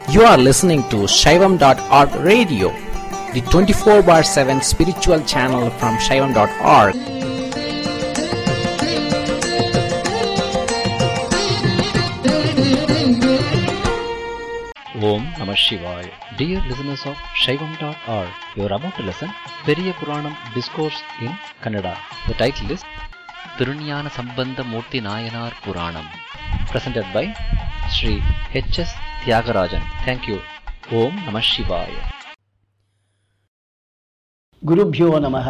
You are listening to Shaivam.org radio, the 24 bar 7 spiritual channel from Shaivam.org. Om Namah Shivaya. Dear listeners of Shaivam.org, you are about to listen Periya Puranam Discourse in Kannada. The title is Tirunyana Sambandha Murti Nayanar Puranam. Presented by Sri H.S. Tyagarajan. Thank you. Om Namah Shivaya. ಗುರುಭ್ಯೋ ನಮಃ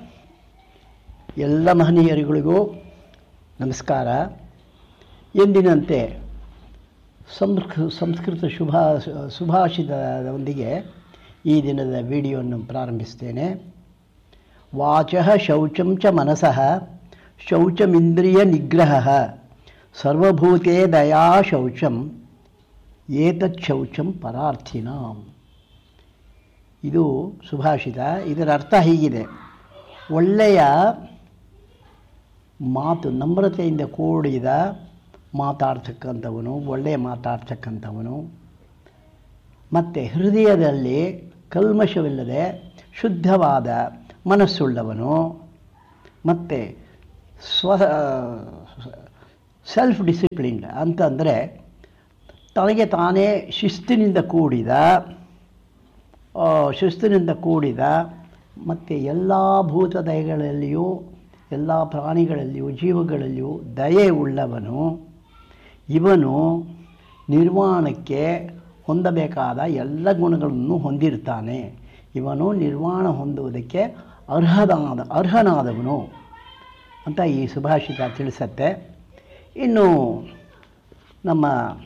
ಎಲ್ಲ ಮಹನೀಯರುಗಳಿಗೂ ನಮಸ್ಕಾರ ಎಂದಿನಂತೆ ಸಂಸ್ಕೃ ಸಂಸ್ಕೃತ ಶುಭ ಸುಭಾಷಿತದೊಂದಿಗೆ ಈ ದಿನದ ವಿಡಿಯೋವನ್ನು ಪ್ರಾರಂಭಿಸ್ತೇನೆ ವಾಚ ಶೌಚಂ ಚ ಮನಸಃ ಶೌಚಮಿಂದ್ರಿಯ ನಿಗ್ರಹ ಸರ್ವಭೂತೆ ದಯಾ ಶೌಚಂ ಏತತ್ ಶೌಚಂ ಪರಾರ್ಥಿನಾಂ ಇದು ಸುಭಾಷಿತ ಇದರ ಅರ್ಥ ಹೀಗಿದೆ ಒಳ್ಳೆಯ ಮಾತು ನಮ್ರತೆಯಿಂದ ಕೂಡಿದ ಮಾತಾಡ್ತಕ್ಕಂಥವನು ಒಳ್ಳೆಯ ಮಾತಾಡ್ತಕ್ಕಂಥವನು ಮತ್ತು ಹೃದಯದಲ್ಲಿ ಕಲ್ಮಶವಿಲ್ಲದೆ ಶುದ್ಧವಾದ ಮನಸ್ಸುಳ್ಳವನು ಮತ್ತು ಸ್ವ ಸೆಲ್ಫ್ ಡಿಸಿಪ್ಲಿನ್ಡ್ ಅಂತಂದರೆ ತನಗೆ ತಾನೇ ಶಿಸ್ತಿನಿಂದ ಕೂಡಿದ ಆ, ಶಿಸ್ತಿನಿಂದ ಕೂಡಿದ ಮತ್ತು ಎಲ್ಲ ಭೂತ ದಯೆಗಳಲ್ಲಿಯೂ ಎಲ್ಲ ಪ್ರಾಣಿಗಳಲ್ಲಿಯೂ ಜೀವಗಳಲ್ಲಿಯೂ ದಯೆ ಉಳ್ಳವನು ಇವನು ನಿರ್ವಾಣಕ್ಕೆ ಹೊಂದಬೇಕಾದ ಎಲ್ಲ ಗುಣಗಳನ್ನು ಹೊಂದಿರ್ತಾನೆ ಇವನು ನಿರ್ವಾಣ ಹೊಂದುವುದಕ್ಕೆ ಅರ್ಹನಾದ ಅರ್ಹನಾದವನು ಅಂತ ಈ ಸುಭಾಷಿತ ತಿಳಿಸತ್ತೆ ಇನ್ನು ನಮ್ಮ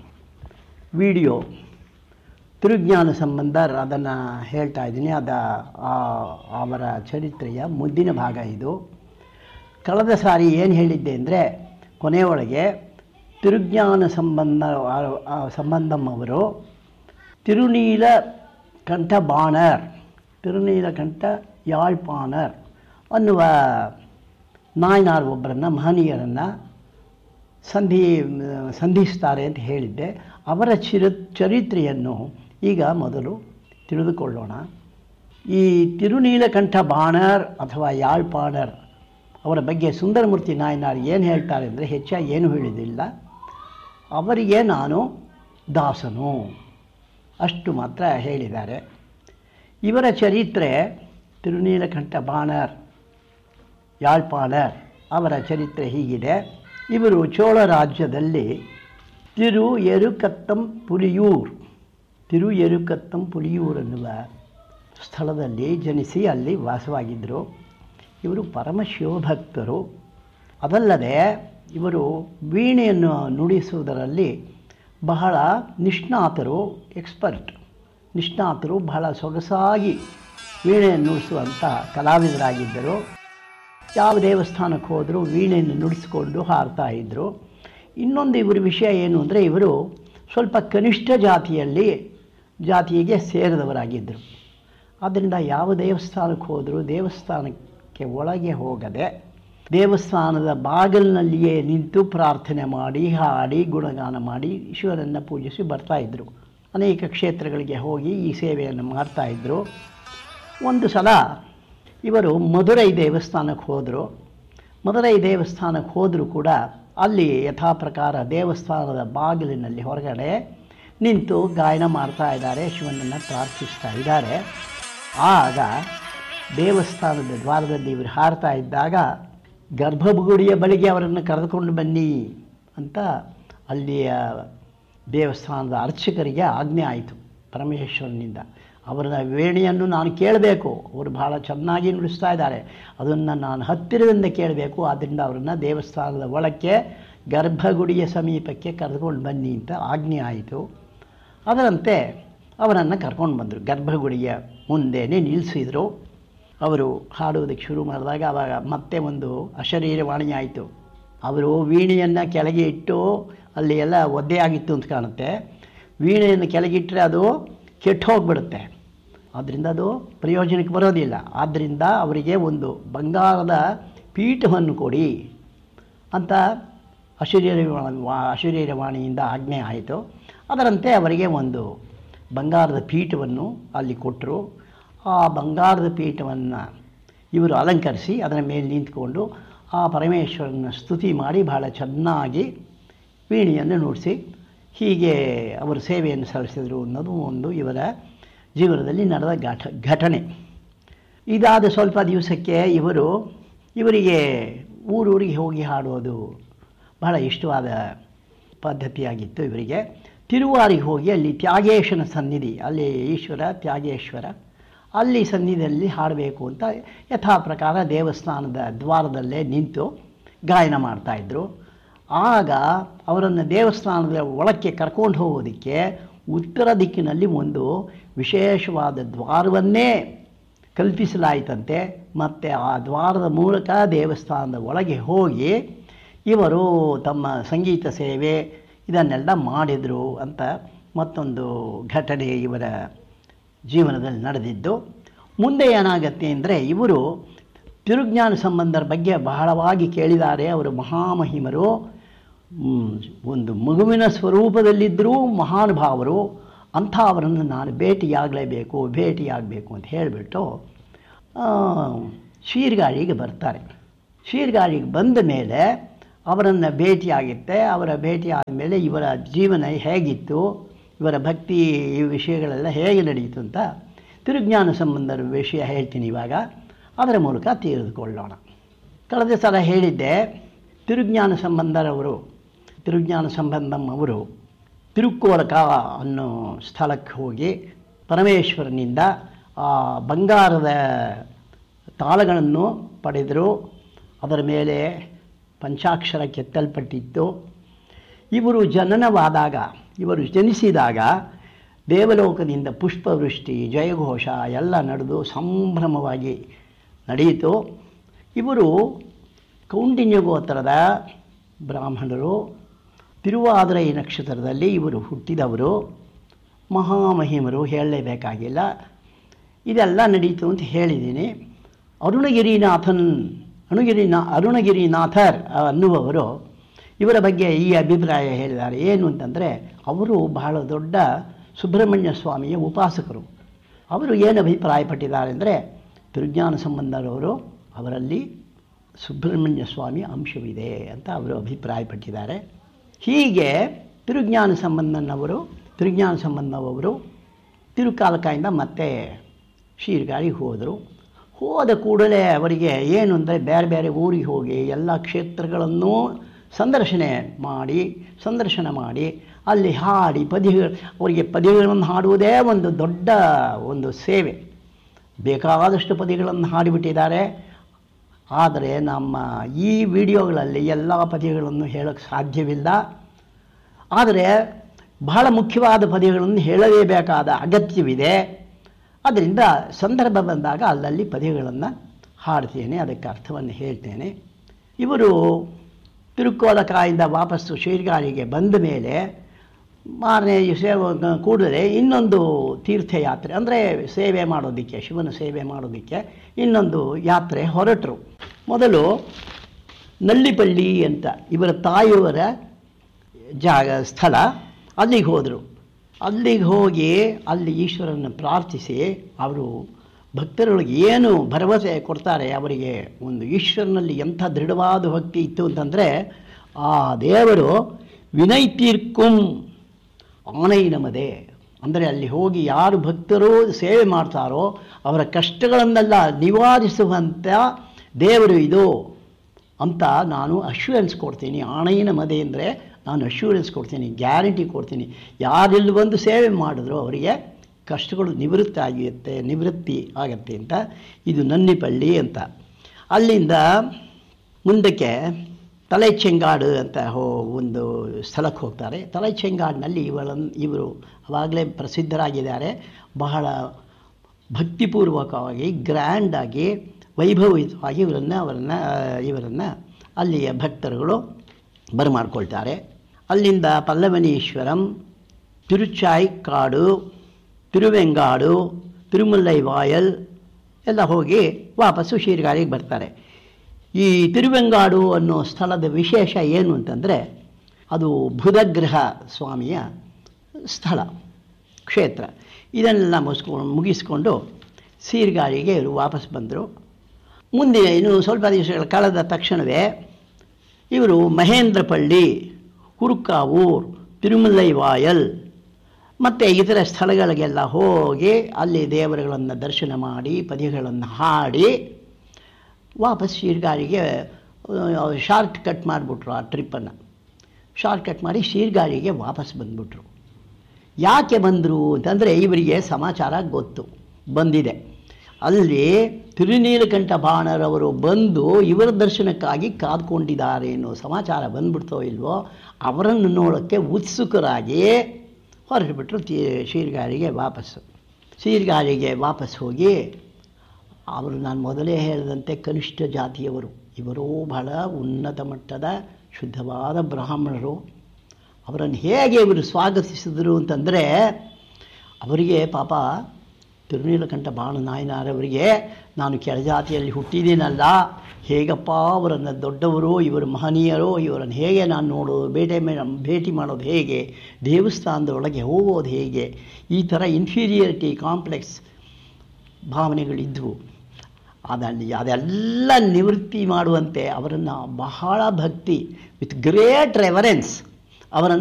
ವಿಡಿಯೋ ತಿರುಜ್ಞಾನ ಸಂಬಂಧ ಅದನ್ನು ಹೇಳ್ತಾ ಇದ್ದೀನಿ ಅದ ಆ- ಅವರ ಚರಿತ್ರೆಯ ಮುದ್ದಿನ ಭಾಗ ಇದು ಕಳೆದ ಸಾರಿ ಏನು ಹೇಳಿದ್ದೆ ಅಂದರೆ ಕೊನೆಯೊಳಗೆ ತಿರುಜ್ಞಾನ ಸಂಬಂಧ ಆ- ಆ ಸಂಬಂಧಂ ಅವರು ತಿರುನೀಲ ಕಂಠ ಬಾಣರ್ ತಿರುನೀಲ ಕಂಠ ಯಾಳ್ಪಾಣರ್ ಅನ್ನುವ ನಾಯನಾರ್ ಒಬ್ಬರನ್ನು ಮಹನೀಯರನ್ನು ಸಂಧಿ ಸಂಧಿಸ್ತಾರೆ ಅಂತ ಹೇಳಿದ್ದೆ ಅವರ ಚಿರ ಚರಿತ್ರೆಯನ್ನು ಈಗ ಮೊದಲು ತಿಳಿದುಕೊಳ್ಳೋಣ ಈ ತಿರುನೀಲಕಂಠ ಬಾಣರ್ ಅಥವಾ ಯಾಳ್ಪಾಣರ್ ಅವರ ಬಗ್ಗೆ ಸುಂದರಮೂರ್ತಿ ನಾಯನಾರ್ ಏನು ಹೇಳ್ತಾರೆ ಅಂದರೆ ಹೆಚ್ಚಾಗಿ ಏನು ಹೇಳಿದಿಲ್ಲ ಅವರಿಗೆ ನಾನು ದಾಸನು ಅಷ್ಟು ಮಾತ್ರ ಹೇಳಿದ್ದಾರೆ ಇವರ ಚರಿತ್ರೆ ತಿರುನೀಲಕಂಠ ಬಾಣರ್ ಯಾಳ್ಪಾಣರ್ ಅವರ ಚರಿತ್ರೆ ಹೀಗಿದೆ ಇವರು ಚೋಳ ರಾಜ್ಯದಲ್ಲಿ ತಿರು ಎರುಕತ್ತಂ ಪುಲಿಯೂರ್ ತಿರು ಎರುಕತ್ತಂ ಪುಲಿಯೂರ್ ಅನ್ನುವ ಸ್ಥಳದಲ್ಲಿ ಜನಿಸಿ ಅಲ್ಲಿ ವಾಸವಾಗಿದ್ದರು ಇವರು ಪರಮ ಶಿವಭಕ್ತರು ಅದಲ್ಲದೆ ಇವರು ವೀಣೆಯನ್ನು ನುಡಿಸುವುದರಲ್ಲಿ ಬಹಳ ನಿಷ್ಣಾತರು ಎಕ್ಸ್ಪರ್ಟ್ ನಿಷ್ಣಾತರು ಬಹಳ ಸೊಗಸಾಗಿ ವೀಣೆಯನ್ನು ನುಡಿಸುವಂಥ ಕಲಾವಿದರಾಗಿದ್ದರು ಯಾವ ದೇವಸ್ಥಾನಕ್ಕೆ ಹೋದರೂ ವೀಣೆಯನ್ನು ನುಡಿಸ್ಕೊಂಡು ಹಾಡ್ತಾ ಇದ್ದರು ಇನ್ನೊಂದು ಇವ್ರ ವಿಷಯ ಏನು ಅಂದರೆ ಇವರು ಸ್ವಲ್ಪ ಕನಿಷ್ಠ ಜಾತಿಯಲ್ಲಿ ಜಾತಿಗೆ ಸೇರಿದವರಾಗಿದ್ದರು ಆದ್ದರಿಂದ ಯಾವ ದೇವಸ್ಥಾನಕ್ಕೆ ಹೋದರೂ ದೇವಸ್ಥಾನಕ್ಕೆ ಒಳಗೆ ಹೋಗದೆ ದೇವಸ್ಥಾನದ ಬಾಗಿಲಿನಲ್ಲಿಯೇ ನಿಂತು ಪ್ರಾರ್ಥನೆ ಮಾಡಿ ಹಾಡಿ ಗುಣಗಾನ ಮಾಡಿ ಈಶ್ವರನ್ನು ಪೂಜಿಸಿ ಬರ್ತಾಯಿದ್ರು ಅನೇಕ ಕ್ಷೇತ್ರಗಳಿಗೆ ಹೋಗಿ ಈ ಸೇವೆಯನ್ನು ಮಾಡ್ತಾಯಿದ್ರು ಒಂದು ಸಲ ಇವರು ಮಧುರೈ ದೇವಸ್ಥಾನಕ್ಕೆ ಹೋದರು ಮಧುರೈ ದೇವಸ್ಥಾನಕ್ಕೆ ಹೋದರೂ ಕೂಡ ಅಲ್ಲಿ ಯಥಾ ಪ್ರಕಾರ ದೇವಸ್ಥಾನದ ಬಾಗಿಲಿನಲ್ಲಿ ಹೊರಗಡೆ ನಿಂತು ಗಾಯನ ಮಾಡ್ತಾ ಇದ್ದಾರೆ ಶಿವನನ್ನು ಪ್ರಾರ್ಥಿಸ್ತಾ ಇದ್ದಾರೆ ಆಗ ದೇವಸ್ಥಾನದ ದ್ವಾರದಲ್ಲಿ ಇವರು ಹಾರ್ತಾ ಇದ್ದಾಗ ಗರ್ಭಗುಡಿಯ ಬಳಿಗೆ ಅವರನ್ನು ಕರೆದುಕೊಂಡು ಬನ್ನಿ ಅಂತ ಅಲ್ಲಿಯ ದೇವಸ್ಥಾನದ ಅರ್ಚಕರಿಗೆ ಆಜ್ಞೆ ಆಯಿತು ಪರಮೇಶ್ವರನಿಂದ ಅವರ ವೇಣೆಯನ್ನು ನಾನು ಕೇಳಬೇಕು ಅವರು ಬಹಳ ಚೆನ್ನಾಗಿ ನುಡಿಸ್ತಾ ಇದ್ದಾರೆ ಅದನ್ನು ನಾನು ಹತ್ತಿರದಿಂದ ಕೇಳಬೇಕು ಆದ್ದರಿಂದ ಅವರನ್ನು ದೇವಸ್ಥಾನದ ಒಳಕ್ಕೆ ಗರ್ಭಗುಡಿಯ ಸಮೀಪಕ್ಕೆ ಕರೆದುಕೊಂಡು ಬನ್ನಿ ಅಂತ ಆಜ್ಞೆ ಆಯಿತು ಅದರಂತೆ ಅವರನ್ನು ಕರ್ಕೊಂಡು ಬಂದರು ಗರ್ಭಗುಡಿಯ ಮುಂದೆನೇ ನಿಲ್ಲಿಸಿದರು ಅವರು ಹಾಡುವುದಕ್ಕೆ ಶುರು ಮಾಡಿದಾಗ ಆವಾಗ ಮತ್ತೆ ಒಂದು ಅಶರೀರವಾಣಿ ಆಯಿತು ಅವರು ವೀಣೆಯನ್ನು ಕೆಳಗೆ ಇಟ್ಟು ಅಲ್ಲಿ ಎಲ್ಲ ಒದ್ದೆ ಆಗಿತ್ತು ಅಂತ ಕಾಣುತ್ತೆ ವೀಣೆಯನ್ನು ಕೆಳಗಿಟ್ಟರೆ ಅದು ಕೆಟ್ಟು ಹೋಗ್ಬಿಡುತ್ತೆ ಆದ್ದರಿಂದ ಅದು ಪ್ರಯೋಜನಕ್ಕೆ ಬರೋದಿಲ್ಲ ಆದ್ದರಿಂದ ಅವರಿಗೆ ಒಂದು ಬಂಗಾರದ ಪೀಠವನ್ನು ಕೊಡಿ ಅಂತ ಅಶರೀರವಾಣಿ ಅಶರೀರವಾಣಿಯಿಂದ ಆಜ್ಞೆ ಆಯಿತು ಅದರಂತೆ ಅವರಿಗೆ ಒಂದು ಬಂಗಾರದ ಪೀಠವನ್ನು ಅಲ್ಲಿ ಕೊಟ್ಟರು ಆ ಬಂಗಾರದ ಪೀಠವನ್ನು ಇವರು ಅಲಂಕರಿಸಿ ಅದರ ಮೇಲೆ ನಿಂತ್ಕೊಂಡು ಆ ಪರಮೇಶ್ವರನ ಸ್ತುತಿ ಮಾಡಿ ಬಹಳ ಚೆನ್ನಾಗಿ ವೀಣೆಯನ್ನು ನುಡಿಸಿ ಹೀಗೆ ಅವರು ಸೇವೆಯನ್ನು ಸಲ್ಲಿಸಿದರು ಅನ್ನೋದು ಒಂದು ಇವರ ಜೀವನದಲ್ಲಿ ನಡೆದ ಘಟ ಘಟನೆ ಇದಾದ ಸ್ವಲ್ಪ ದಿವಸಕ್ಕೆ ಇವರು ಇವರಿಗೆ ಊರೂರಿಗೆ ಹೋಗಿ ಹಾಡೋದು ಬಹಳ ಇಷ್ಟವಾದ ಪದ್ಧತಿಯಾಗಿತ್ತು ಇವರಿಗೆ ತಿರುವಾರಿಗೆ ಹೋಗಿ ಅಲ್ಲಿ ತ್ಯಾಗೇಶನ ಸನ್ನಿಧಿ ಅಲ್ಲಿ ಈಶ್ವರ ತ್ಯಾಗೇಶ್ವರ ಅಲ್ಲಿ ಸನ್ನಿಧಿಯಲ್ಲಿ ಹಾಡಬೇಕು ಅಂತ ಯಥಾ ಪ್ರಕಾರ ದೇವಸ್ಥಾನದ ದ್ವಾರದಲ್ಲೇ ನಿಂತು ಗಾಯನ ಮಾಡ್ತಾಯಿದ್ರು ಆಗ ಅವರನ್ನು ದೇವಸ್ಥಾನದ ಒಳಕ್ಕೆ ಕರ್ಕೊಂಡು ಹೋಗೋದಕ್ಕೆ ಉತ್ತರ ದಿಕ್ಕಿನಲ್ಲಿ ಒಂದು ವಿಶೇಷವಾದ ದ್ವಾರವನ್ನೇ ಕಲ್ಪಿಸಲಾಯಿತಂತೆ ಮತ್ತು ಆ ದ್ವಾರದ ಮೂಲಕ ದೇವಸ್ಥಾನದ ಒಳಗೆ ಹೋಗಿ ಇವರು ತಮ್ಮ ಸಂಗೀತ ಸೇವೆ ಇದನ್ನೆಲ್ಲ ಮಾಡಿದರು ಅಂತ ಮತ್ತೊಂದು ಘಟನೆ ಇವರ ಜೀವನದಲ್ಲಿ ನಡೆದಿದ್ದು ಮುಂದೆ ಏನಾಗತ್ತೆ ಅಂದರೆ ಇವರು ತಿರುಜ್ಞಾನ ಸಂಬಂಧರ ಬಗ್ಗೆ ಬಹಳವಾಗಿ ಕೇಳಿದ್ದಾರೆ ಅವರು ಮಹಾಮಹಿಮರು ಮ್, ಒಂದು ಮಗುವಿನ ಸ್ವರೂಪದಲ್ಲಿದ್ದರೂ ಮಹಾನುಭಾವರು ಅಂಥ ಅವರನ್ನು ನಾನು ಭೇಟಿಯಾಗಲೇಬೇಕು ಭೇಟಿಯಾಗಬೇಕು ಅಂತ ಹೇಳಿಬಿಟ್ಟು ಶೀರ್ಗಾಳಿಗೆ ಬರ್ತಾರೆ ಶೀರ್ಗಾಳಿಗೆ ಬಂದ ಮೇಲೆ ಅವರನ್ನು ಭೇಟಿಯಾಗುತ್ತೆ ಅವರ ಭೇಟಿ ಆದಮೇಲೆ ಇವರ ಜೀವನ ಹೇಗಿತ್ತು ಇವರ ಭಕ್ತಿ ಈ ವಿಷಯಗಳೆಲ್ಲ ಹೇಗೆ ನಡೆಯಿತು ಅಂತ ತಿರುಜ್ಞಾನ ಸಂಬಂಧರ ವಿಷಯ ಹೇಳ್ತೀನಿ ಇವಾಗ ಅದರ ಮೂಲಕ ತಿಳಿದುಕೊಳ್ಳೋಣ ಕಳೆದ ಸಲ ಹೇಳಿದ್ದೆ ತಿರುಜ್ಞಾನ ಸಂಬಂಧರವರು ತಿರುಜ್ಞಾನ ಸಂಬಂಧಂ ಅವರು ತಿರುಕ್ಕೋಲಕ ಅನ್ನೋ ಸ್ಥಳಕ್ಕೆ ಹೋಗಿ ಪರಮೇಶ್ವರನಿಂದ ಆ ಬಂಗಾರದ ತಾಳಗಳನ್ನು ಪಡೆದರು ಅದರ ಮೇಲೆ ಪಂಚಾಕ್ಷರ ಕೆತ್ತಲ್ಪಟ್ಟಿತ್ತು ಇವರು ಜನನವಾದಾಗ ಇವರು ಜನಿಸಿದಾಗ ದೇವಲೋಕದಿಂದ ಪುಷ್ಪವೃಷ್ಟಿ ಜಯಘೋಷ ಎಲ್ಲ ನಡೆದು ಸಂಭ್ರಮವಾಗಿ ನಡೆಯಿತು ಇವರು ಕೌಂಡಿನ್ಯ ಗೋತ್ರದ ಬ್ರಾಹ್ಮಣರು ತಿರುವಾದಿರೈ ನಕ್ಷತ್ರದಲ್ಲಿ ಇವರು ಹುಟ್ಟಿದವರು ಮಹಾಮಹಿಮರು ಹೇಳಲೇಬೇಕಾಗಿಲ್ಲ ಇದೆಲ್ಲ ನಡೀತು ಅಂತ ಹೇಳಿದ್ದೀನಿ ಅರುಣಗಿರಿನಾಥನ್ ಅರುಣಗಿರಿನಾ ಅರುಣಗಿರಿನಾಥರ್ ಅನ್ನುವವರು ಇವರ ಬಗ್ಗೆ ಈ ಅಭಿಪ್ರಾಯ ಹೇಳಿದ್ದಾರೆ ಏನು ಅಂತಂದರೆ ಅವರು ಬಹಳ ದೊಡ್ಡ ಸುಬ್ರಹ್ಮಣ್ಯ ಸ್ವಾಮಿಯ ಉಪಾಸಕರು ಅವರು ಏನು ಅಭಿಪ್ರಾಯಪಟ್ಟಿದ್ದಾರೆ ಅಂದರೆ ತಿರುಜ್ಞಾನ ಸಂಬಂಧರವರು ಅವರಲ್ಲಿ ಸುಬ್ರಹ್ಮಣ್ಯ ಸ್ವಾಮಿ ಅಂಶವಿದೆ ಅಂತ ಅವರು ಅಭಿಪ್ರಾಯಪಟ್ಟಿದ್ದಾರೆ ಹೀಗೆ ತಿರುಜ್ಞಾನ ಸಂಬಂಧನವರು ತಿರುಜ್ಞಾನ ಸಂಬಂಧವರು ತಿರುಕಾಲಕಾಯಿಂದ ಮತ್ತೆ ಶೀರ್ಗಾಳಿಗೆ ಹೋದರು ಹೋದ ಕೂಡಲೇ ಅವರಿಗೆ ಏನು ಅಂದರೆ ಬೇರೆ ಬೇರೆ ಊರಿಗೆ ಹೋಗಿ ಎಲ್ಲ ಕ್ಷೇತ್ರಗಳನ್ನು ಸಂದರ್ಶನ ಮಾಡಿ ಸಂದರ್ಶನ ಮಾಡಿ ಅಲ್ಲಿ ಹಾಡಿ ಪದ್ಯಗಳು ಅವರಿಗೆ ಪದ್ಯಗಳನ್ನು ಹಾಡುವುದೇ ಒಂದು ದೊಡ್ಡ ಒಂದು ಸೇವೆ ಬೇಕಾದಷ್ಟು ಪದ್ಯಗಳನ್ನು ಹಾಡಿಬಿಟ್ಟಿದ್ದಾರೆ ಆದರೆ ನಮ್ಮ ಈ ವಿಡಿಯೋಗಳಲ್ಲಿ ಎಲ್ಲ ಪದ್ಯಗಳನ್ನು ಹೇಳೋಕ್ಕೆ ಸಾಧ್ಯವಿಲ್ಲ ಆದರೆ ಬಹಳ ಮುಖ್ಯವಾದ ಪದ್ಯಗಳನ್ನು ಹೇಳಲೇಬೇಕಾದ ಅಗತ್ಯವಿದೆ ಅದರಿಂದ ಸಂದರ್ಭ ಬಂದಾಗ ಅಲ್ಲಲ್ಲಿ ಪದ್ಯಗಳನ್ನು ಹಾಡ್ತೇನೆ ಅದಕ್ಕೆ ಅರ್ಥವನ್ನು ಹೇಳ್ತೇನೆ ಇವರು ತಿರುಕೋಲಕಾಯಿಂದ ವಾಪಸ್ಸು ಶೀರ್ಗಾಳಿಗೆ ಬಂದ ಮೇಲೆ ಮಾರನೇ ದಿವಸ ಕೂಡಲೇ ಇನ್ನೊಂದು ತೀರ್ಥಯಾತ್ರೆ ಅಂದರೆ ಸೇವೆ ಮಾಡೋದಕ್ಕೆ ಶಿವನ ಸೇವೆ ಮಾಡೋದಕ್ಕೆ ಇನ್ನೊಂದು ಯಾತ್ರೆ ಹೊರಟರು ಮೊದಲು ನಲ್ಲಿಪಳ್ಳಿ ಅಂತ ಇವರ ತಾಯಿಯವರ ಜಾಗ ಸ್ಥಳ ಅಲ್ಲಿಗೆ ಹೋದರು ಅಲ್ಲಿಗೆ ಹೋಗಿ ಅಲ್ಲಿ ಈಶ್ವರನ ಪ್ರಾರ್ಥಿಸಿ ಅವರು ಭಕ್ತರೊಳಗೆ ಏನು ಭರವಸೆ ಕೊಡ್ತಾರೆ ಅವರಿಗೆ ಒಂದು ಈಶ್ವರನಲ್ಲಿ ಎಂಥ ದೃಢವಾದ ಭಕ್ತಿ ಇತ್ತು ಅಂತಂದರೆ ಆ ದೇವರು ವಿನೈತೀರ್ಕುಂ ಆಣೈ ನಮದೆ ಅಂದರೆ ಅಲ್ಲಿ ಹೋಗಿ ಯಾರು ಭಕ್ತರು ಸೇವೆ ಮಾಡ್ತಾರೋ ಅವರ ಕಷ್ಟಗಳನ್ನೆಲ್ಲ ನಿವಾರಿಸುವಂಥ ದೇವರು ಇದು ಅಂತ ನಾನು ಅಶ್ಯೂರೆನ್ಸ್ ಕೊಡ್ತೀನಿ ಆಣೈನ ಮದೆ ಅಂದರೆ ನಾನು ಅಶ್ಯೂರೆನ್ಸ್ ಕೊಡ್ತೀನಿ ಗ್ಯಾರಂಟಿ ಕೊಡ್ತೀನಿ ಯಾರೆಲ್ಲಿ ಬಂದು ಸೇವೆ ಮಾಡಿದ್ರು ಅವರಿಗೆ ಕಷ್ಟಗಳು ನಿವೃತ್ತಿ ಆಗಿರುತ್ತೆ ನಿವೃತ್ತಿ ಆಗತ್ತೆ ಅಂತ ಇದು ನನ್ನಿಪಳ್ಳಿ ಅಂತ ಅಲ್ಲಿಂದ ಮುಂದಕ್ಕೆ ತಲೆ ಚೆಂಗಾಡು ಅಂತ ಹೋ ಒಂದು ಸ್ಥಳಕ್ಕೆ ಹೋಗ್ತಾರೆ ತಲೆ ಚೆಂಗಾಡಿನಲ್ಲಿ ಇವಳನ್ನು ಇವರು ಆವಾಗಲೇ ಪ್ರಸಿದ್ಧರಾಗಿದ್ದಾರೆ ಬಹಳ ಭಕ್ತಿಪೂರ್ವಕವಾಗಿ ಗ್ರ್ಯಾಂಡಾಗಿ ವೈಭವಯುತವಾಗಿ ಇವರನ್ನು ಅವರನ್ನು ಇವರನ್ನು ಅಲ್ಲಿಯ ಭಕ್ತರುಗಳು ಬರಮಾಡ್ಕೊಳ್ತಾರೆ ಅಲ್ಲಿಂದ ಪಲ್ಲವನೀಶ್ವರಂ ತಿರುಚಾಯ್ ಕಾಡು ತಿರುವೆಂಗಾಡು ತಿರುಮಲ್ಲೈ ವಾಯಲ್ ಎಲ್ಲ ಹೋಗಿ ವಾಪಸ್ಸು ಶೀರ್ಗಾಳಿಗೆ ಬರ್ತಾರೆ ಈ ತಿರುವೆಂಗಾಡು ಅನ್ನೋ ಸ್ಥಳದ ವಿಶೇಷ ಏನು ಅಂತಂದರೆ ಅದು ಬುಧಗ್ರಹ ಸ್ವಾಮಿಯ ಸ್ಥಳ ಕ್ಷೇತ್ರ ಇದನ್ನೆಲ್ಲ ಮುಗಿಸ್ಕೊಂಡು ಮುಗಿಸ್ಕೊಂಡು ಸೀರ್ಗಾಳಿಗೆ ಇವರು ವಾಪಸ್ ಬಂದರು ಮುಂದೆ ಇನ್ನು ಸ್ವಲ್ಪ ದಿವಸಗಳ ಕಳೆದ ತಕ್ಷಣವೇ ಇವರು ಮಹೇಂದ್ರಪಳ್ಳಿ ಕುರುಕಾವೂರ್ ತಿರುಮಲೈ ವಾಯಲ್ ಮತ್ತು ಇತರ ಸ್ಥಳಗಳಿಗೆಲ್ಲ ಹೋಗಿ ಅಲ್ಲಿ ದೇವರುಗಳನ್ನು ದರ್ಶನ ಮಾಡಿ ಪದ್ಯಗಳನ್ನು ಹಾಡಿ ವಾಪಸ್ ಶೀರ್ಗಾಳಿಗೆ ಶಾರ್ಟ್ ಕಟ್ ಮಾಡಿಬಿಟ್ರು ಆ ಟ್ರಿಪ್ಪನ್ನು ಶಾರ್ಟ್ ಕಟ್ ಮಾಡಿ ಶೀರ್ಗಾಳಿಗೆ ವಾಪಸ್ ಬಂದ್ಬಿಟ್ರು ಯಾಕೆ ಬಂದರು ಅಂತಂದರೆ ಇವರಿಗೆ ಸಮಾಚಾರ ಗೊತ್ತು ಬಂದಿದೆ ಅಲ್ಲಿ ತಿರುನೀಲಕಂಠ ಬಾಣರವರು ಬಂದು ಇವರ ದರ್ಶನಕ್ಕಾಗಿ ಕಾದ್ಕೊಂಡಿದ್ದಾರೆ ಅನ್ನೋ ಸಮಾಚಾರ ಬಂದ್ಬಿಡ್ತೋ ಇಲ್ವೋ ಅವರನ್ನು ನೋಡೋಕ್ಕೆ ಉತ್ಸುಕರಾಗಿ ಹೊರಟುಬಿಟ್ರು ತಿ ಶೀರ್ಗಾಳಿಗೆ ವಾಪಸ್ಸು ಶೀರ್ಗಾಳಿಗೆ ವಾಪಸ್ ಹೋಗಿ ಅವರು ನಾನು ಮೊದಲೇ ಹೇಳಿದಂತೆ ಕನಿಷ್ಠ ಜಾತಿಯವರು ಇವರು ಬಹಳ ಉನ್ನತ ಮಟ್ಟದ ಶುದ್ಧವಾದ ಬ್ರಾಹ್ಮಣರು ಅವರನ್ನು ಹೇಗೆ ಇವರು ಸ್ವಾಗತಿಸಿದರು ಅಂತಂದರೆ ಅವರಿಗೆ ಪಾಪ ತಿರುನೀಲಕಂಠ ಬಾಣನಾಯನಾರವರಿಗೆ ನಾನು ಕೆಳಜಾತಿಯಲ್ಲಿ ಹುಟ್ಟಿದ್ದೀನಲ್ಲ ಹೇಗಪ್ಪ ಅವರನ್ನು ದೊಡ್ಡವರು ಇವರು ಮಹನೀಯರು ಇವರನ್ನು ಹೇಗೆ ನಾನು ನೋಡೋದು ಭೇಟಿ ಮೇ- ಭೇಟಿ ಮಾಡೋದು ಹೇಗೆ ದೇವಸ್ಥಾನದೊಳಗೆ ಹೋಗೋದು ಹೇಗೆ ಈ ಥರ ಇನ್ಫೀರಿಯರಿಟಿ ಕಾಂಪ್ಲೆಕ್ಸ್ ಭಾವನೆಗಳಿದ್ವು ಅದಲ್ಲಿ ಅದೆಲ್ಲ ನಿವೃತ್ತಿ ಮಾಡುವಂತೆ ಅವರನ್ನು ಬಹಳ ಭಕ್ತಿ ವಿತ್ ಗ್ರೇಟ್ ರೆವರೆನ್ಸ್ ಅವರನ್ನು